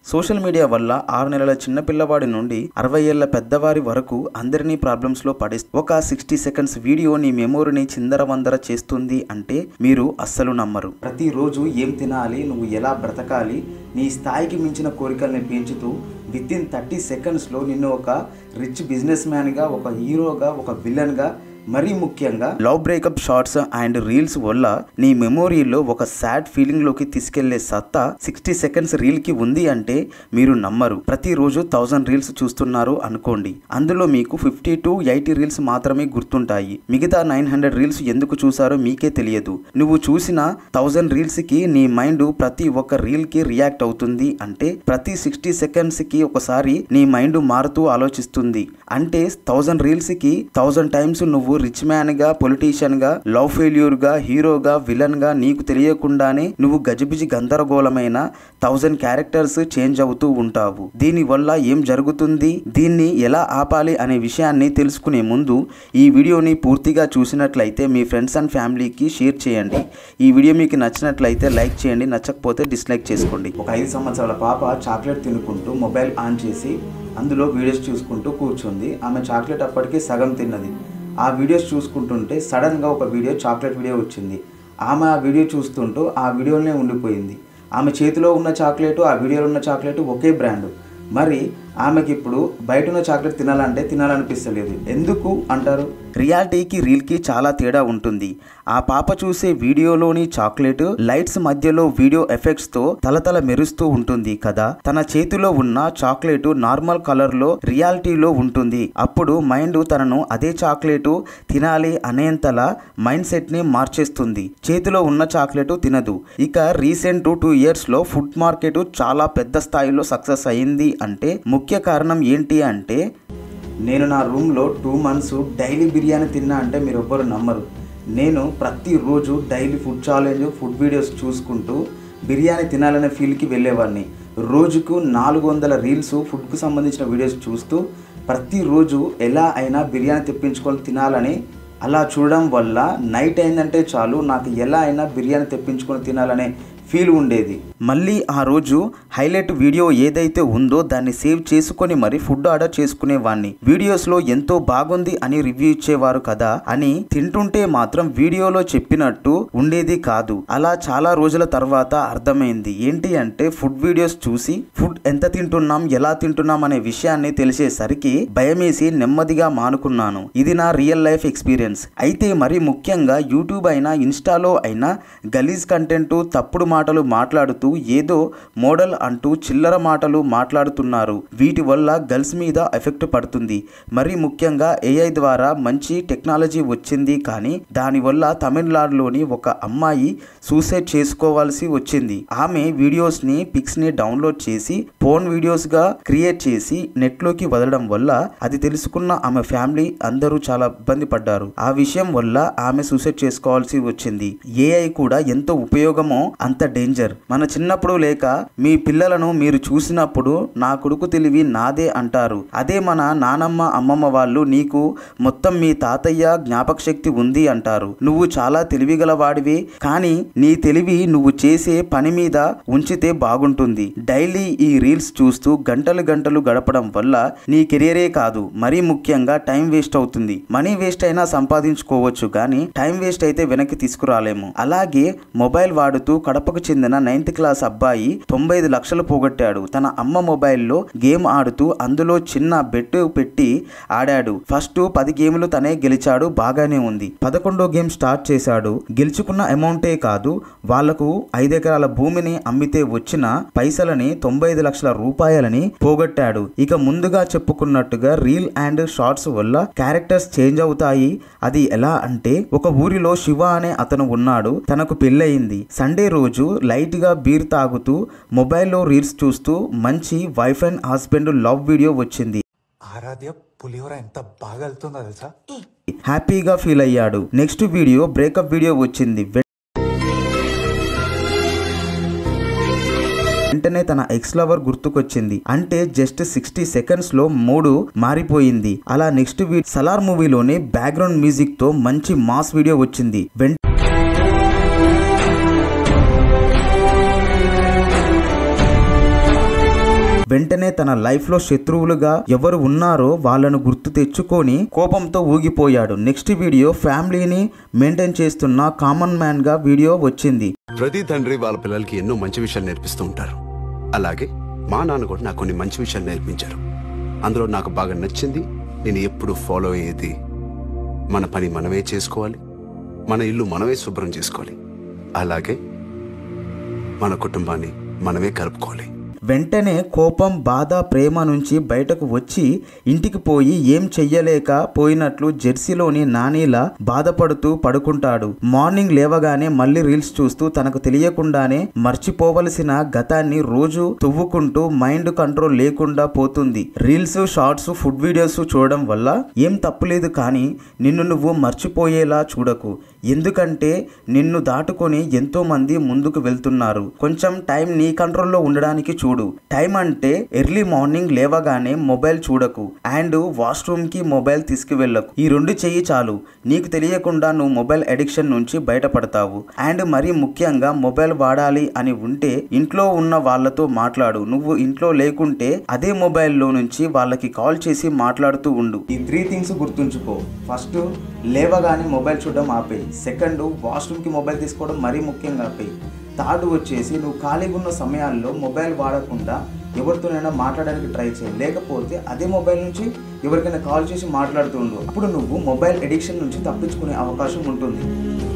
social media వల్ల ఆరు నెలల చిన్న పిల్లవాడి నుండి అరవై ఏళ్ల పెద్దవారి వరకు అందరినీ ప్రాబ్లమ్స్ లో పడేస్తుంది ఒక సిక్స్టీ సెకండ్స్ వీడియో నీ మెమోరీని చిందరవందర చేస్తుంది అంటే మీరు అస్సలు నమ్మరు ప్రతిరోజు ఏం తినాలి నువ్వు ఎలా బ్రతకాలి నీ స్థాయికి మించిన కోరికల్ని పెంచుతూ విత్ ఇన్ థర్టీ సెకండ్స్లో నిన్ను ఒక రిచ్ బిజినెస్ మ్యాన్గా ఒక హీరోగా ఒక విలన్గా మరీ ముఖ్యంగా love breakup shorts and reels వల్ల నీ మెమొరీలో ఒక సాడ్ ఫీలింగ్ లోకి తీసుకెళ్లే సత్తా సిక్స్టీ సెకండ్స్ రీల్ కి ఉంది అంటే మీరు నమ్మరు ప్రతిరోజు థౌజండ్ రీల్స్ చూస్తున్నారు అనుకోండి అందులో మీకు ఫిఫ్టీ టు ఎయిటీ రీల్స్ మాత్రమే గుర్తుంటాయి మిగతా నైన్ హండ్రెడ్ రీల్స్ ఎందుకు చూసారో మీకే తెలియదు నువ్వు చూసిన థౌజండ్ రీల్స్ కి నీ మైండ్ ప్రతి ఒక్క రీల్ కి రియాక్ట్ అవుతుంది అంటే ప్రతి సిక్స్టీ సెకండ్స్ కి ఒకసారి నీ మైండ్ మారుతూ ఆలోచిస్తుంది అంటే థౌజండ్ రీల్స్ కి థౌజండ్ టైమ్స్ నువ్వు రిచ్ మ్యాన్ గా పొలిటీషియన్ గా లవ్ ఫెయిల్యూర్ గా హీరోగా విలన్ గా నీకు తెలియకుండానే నువ్వు గజిబిజి గందరగోళమైన థౌజండ్ క్యారెక్టర్స్ చేంజ్ అవుతూ ఉంటావు దీని వల్ల ఏం జరుగుతుంది దీన్ని ఎలా ఆపాలి అనే విషయాన్ని తెలుసుకునే ముందు ఈ వీడియోని పూర్తిగా చూసినట్లయితే మీ ఫ్రెండ్స్ అండ్ ఫ్యామిలీకి షేర్ చేయండి ఈ వీడియో మీకు నచ్చినట్లయితే లైక్ చేయండి నచ్చకపోతే డిస్లైక్ చేసుకోండి ఒక ఐదు సంవత్సరాల పాప చాక్లెట్ తినుకుంటూ మొబైల్ ఆన్ చేసి అందులో వీడియోస్ చూసుకుంటూ కూర్చుంది ఆమె చాక్లెట్ అప్పటికే సగం తిన్నది ఆ వీడియోస్ చూసుకుంటుంటే సడన్గా ఒక వీడియో చాక్లెట్ వీడియో వచ్చింది ఆమె ఆ వీడియో చూస్తుంటూ ఆ వీడియోలోనే ఉండిపోయింది ఆమె చేతిలో ఉన్న చాక్లెట్ ఆ వీడియోలో ఉన్న చాక్లెట్ ఒకే బ్రాండ్ మరి ఆమెకి ఇప్పుడు బయట ఉన్న చాక్లెట్ తినాలంటే తినాలనిపిస్తలేదు ఎందుకు అంటారు రియాలిటీకి రీల్కి చాలా తేడా ఉంటుంది ఆ పాప చూసే వీడియోలోని చాక్లెట్ లైట్స్ మధ్యలో వీడియో ఎఫెక్ట్స్ తో తలతల మెరుస్తూ ఉంటుంది కదా తన చేతిలో ఉన్న చాక్లెట్ నార్మల్ కలర్ లో రియాలిటీలో ఉంటుంది అప్పుడు మైండ్ తనను అదే చాక్లెట్ తినాలి అనేంతలా మైండ్ సెట్ ని మార్చేస్తుంది చేతిలో ఉన్న చాక్లెట్ తినదు ఇక రీసెంట్ టూ ఇయర్స్ లో ఫుడ్ మార్కెట్ చాలా పెద్ద స్థాయిలో సక్సెస్ అయింది అంటే ముఖ్య కారణం ఏంటి అంటే నేను నా రూమ్లో టూ మంత్స్ డైలీ బిర్యానీ తిన్నా అంటే మీరు ఎవ్వరు నమ్మరు నేను ప్రతిరోజు daily food challenge food videos చూసుకుంటూ బిర్యానీ తినాలనే ఫీల్కి వెళ్ళేవాడిని రోజుకు నాలుగు వందల రీల్స్ ఫుడ్కు సంబంధించిన వీడియోస్ చూస్తూ ప్రతిరోజు ఎలా అయినా బిర్యానీ తెప్పించుకొని తినాలని అలా చూడడం వల్ల నైట్ అయిందంటే చాలు నాకు ఎలా అయినా బిర్యానీ తెప్పించుకొని తినాలనే ఫీల్ ఉండేది మళ్ళీ ఆ రోజు హైలైట్ వీడియో ఏదైతే ఉందో దాన్ని సేవ్ చేసుకొని మరి ఫుడ్ ఆర్డర్ చేసుకునేవాడిని వీడియోస్లో ఎంతో బాగుంది అని రివ్యూ ఇచ్చేవారు కదా అని తింటుంటే మాత్రం వీడియోలో చెప్పినట్టు ఉండేది కాదు అలా చాలా రోజుల తర్వాత అర్థమైంది ఏంటి అంటే ఫుడ్ వీడియోస్ చూసి ఫుడ్ ఎంత తింటున్నాం ఎలా తింటున్నాం అనే విషయాన్ని తెలిసేసరికి భయమేసి నెమ్మదిగా మానుకున్నాను ఇది నా రియల్ లైఫ్ ఎక్స్పీరియన్స్ అయితే మరి ముఖ్యంగా యూట్యూబ్ అయినా ఇన్స్టాలో అయినా గలీజ్ కంటెంట్ తప్పుడు మాటలు మాట్లాడుతూ ఏదో మోడల్ అంటూ చిల్లర మాటలు మాట్లాడుతున్నారు వీటి వల్ల గర్ల్స్ మీద ఎఫెక్ట్ పడుతుంది మరి ముఖ్యంగా ఏఐ ద్వారా మంచి టెక్నాలజీ వచ్చింది కానీ దానివల్ల తమిళనాడులోని ఒక అమ్మాయి సూసైడ్ చేసుకోవాల్సి వచ్చింది ఆమె వీడియోస్ ని పిక్స్ ని డౌన్లోడ్ చేసి ఫోన్ వీడియోస్ గా క్రియేట్ చేసి నెట్ లోకి వదలడం వల్ల అది తెలుసుకున్న ఆమె ఫ్యామిలీ అందరూ చాలా ఇబ్బంది పడ్డారు ఆ విషయం వల్ల ఆమె సూసైడ్ చేసుకోవాల్సి వచ్చింది ఏఐ కూడా ఎంతో ఉపయోగమో అంత డేంజర్ మన చిన్నప్పుడు లేక మీ పిల్లలను మీరు చూసినప్పుడు నా కొడుకు తెలివి నాదే అంటారు అదే మన నానమ్మ అమ్మమ్మ వాళ్ళు నీకు మొత్తం మీ తాతయ్య జ్ఞాపక శక్తి ఉంది అంటారు నువ్వు చాలా తెలివిగల వాడివి కానీ నీ తెలివి నువ్వు చేసే పని మీద ఉంచితే బాగుంటుంది డైలీ ఈ రీల్స్ చూస్తూ గంటలు గంటలు గడపడం వల్ల నీ కెరియరే కాదు మరీ ముఖ్యంగా టైం వేస్ట్ అవుతుంది మనీ వేస్ట్ అయినా సంపాదించుకోవచ్చు కానీ టైం వేస్ట్ అయితే వెనక్కి తీసుకురాలేము అలాగే మొబైల్ వాడుతూ కడపకు చెందిన నైన్త్ క్లాస్ అబ్బాయి తొంభై ఐదు లక్షలు పోగొట్టాడు తన అమ్మ మొబైల్లో గేమ్ ఆడుతూ అందులో చిన్న బెట్ పెట్టి ఆడాడు ఫస్ట్ పది గేమ్లు తనే గెలిచాడు బాగానే ఉంది పదకొండో గేమ్ స్టార్ట్ చేశాడు గెలుచుకున్న అమౌంటే కాదు వాళ్లకు ఐదెకరాల భూమిని అమ్మితే వచ్చిన పైసలని తొంభై ఐదు లక్షల రూపాయలని పోగొట్టాడు ఇక ముందుగా చెప్పుకున్నట్టుగా రీల్ అండ్ షార్ట్స్ వల్ల క్యారెక్టర్స్ చేంజ్ అవుతాయి అది ఎలా అంటే ఒక ఊరిలో శివ అనే అతను ఉన్నాడు తనకు పెళ్ళయింది సండే రోజు లైట్ గా బీర్ తాగుతూ మొబైల్లో రీల్స్ చూస్తూ మంచి wife and husband love video వచ్చింది ఆరాధ్య పులిహోర ఎంత బాగా వెళ్తుందో తెలుసా హ్యాపీగా ఫీల్ అయ్యాడు నెక్స్ట్ వీడియో బ్రేకప్ వీడియో వచ్చింది వెంటనే తన ఎక్స్ లవర్ గుర్తుకొచ్చింది అంటే జస్ట్ సిక్స్టీ సెకండ్స్ లో మూడు మారిపోయింది అలా నెక్స్ట్ వీడియో సలార్ మూవీలోనే బ్యాక్గ్రౌండ్ మ్యూజిక్ తో మంచి మాస్ వీడియో వచ్చింది వెంట వెంటనే తన లైఫ్ లో శత్రువులుగా ఎవరు ఉన్నారో వాళ్ళను గుర్తు తెచ్చుకొని కోపంతో ఊగిపోయాడు నెక్స్ట్ వీడియో ఫ్యామిలీని మెయింటైన్ చేస్తున్న కామన్ మ్యాన్ గా వీడియో వచ్చింది ప్రతి తండ్రి వాళ్ళ పిల్లలకి ఎన్నో మంచి విషయాలు నేర్పిస్తూ ఉంటారు అలాగే మా నాన్న కూడా నాకు కొన్ని మంచి విషయాలు నేర్పించారు అందులో నాకు బాగా నచ్చింది నేను ఎప్పుడు ఫాలో అయ్యేది మన పని మనమే చేసుకోవాలి మన ఇల్లు మనమే శుభ్రం చేసుకోవాలి అలాగే మన కుటుంబాన్ని మనమే కలుపుకోవాలి వెంటనే కోపం బాధ ప్రేమ నుంచి బయటకు వచ్చి ఇంటికి పోయి ఏం చెయ్యలేక పోయినట్లు జెర్సీలోని నానీలా బాధపడుతూ పడుకుంటాడు మార్నింగ్ లేవగానే మళ్ళీ రీల్స్ చూస్తూ తనకు తెలియకుండానే మర్చిపోవలసిన గతాన్ని రోజు తువ్వుకుంటూ మైండ్ కంట్రోల్ లేకుండా పోతుంది రీల్స్ షార్ట్స్ ఫుడ్ వీడియోస్ చూడడం వల్ల ఏం తప్పులేదు కానీ నిన్ను నువ్వు మర్చిపోయేలా చూడకు ఎందుకంటే నిన్ను దాటుకొని ఎంతో మంది ముందుకు వెళ్తున్నారు కొంచెం టైం నీ కంట్రోల్లో ఉండడానికి చూడు టైం అంటే ఎర్లీ మార్నింగ్ లేవగానే మొబైల్ చూడకు అండ్ వాష్రూమ్ కి మొబైల్ తీసుకువెళ్ళకు ఈ రెండు చెయ్యి చాలు నీకు తెలియకుండా నువ్వు మొబైల్ అడిక్షన్ నుంచి బయటపడతావు అండ్ మరీ ముఖ్యంగా మొబైల్ వాడాలి అని ఉంటే ఇంట్లో ఉన్న వాళ్ళతో మాట్లాడు నువ్వు ఇంట్లో లేకుంటే అదే మొబైల్లో నుంచి వాళ్ళకి కాల్ చేసి మాట్లాడుతూ ఉండు ఈ త్రీ థింగ్స్ గుర్తుంచుకో ఫస్ట్ లేవగానే మొబైల్ చూడడం ఆపేయి సెకండ్ వాష్రూమ్కి మొబైల్ తీసుకోవడం మరీ ముఖ్యంగా ఆపేయి థర్డ్ వచ్చేసి నువ్వు ఖాళీగా ఉన్న సమయాల్లో మొబైల్ వాడకుండా ఎవరితోనైనా మాట్లాడడానికి ట్రై చేయి లేకపోతే అదే మొబైల్ నుంచి ఎవరికైనా కాల్ చేసి మాట్లాడుతుండు అప్పుడు నువ్వు మొబైల్ ఎడిక్షన్ నుంచి తప్పించుకునే అవకాశం ఉంటుంది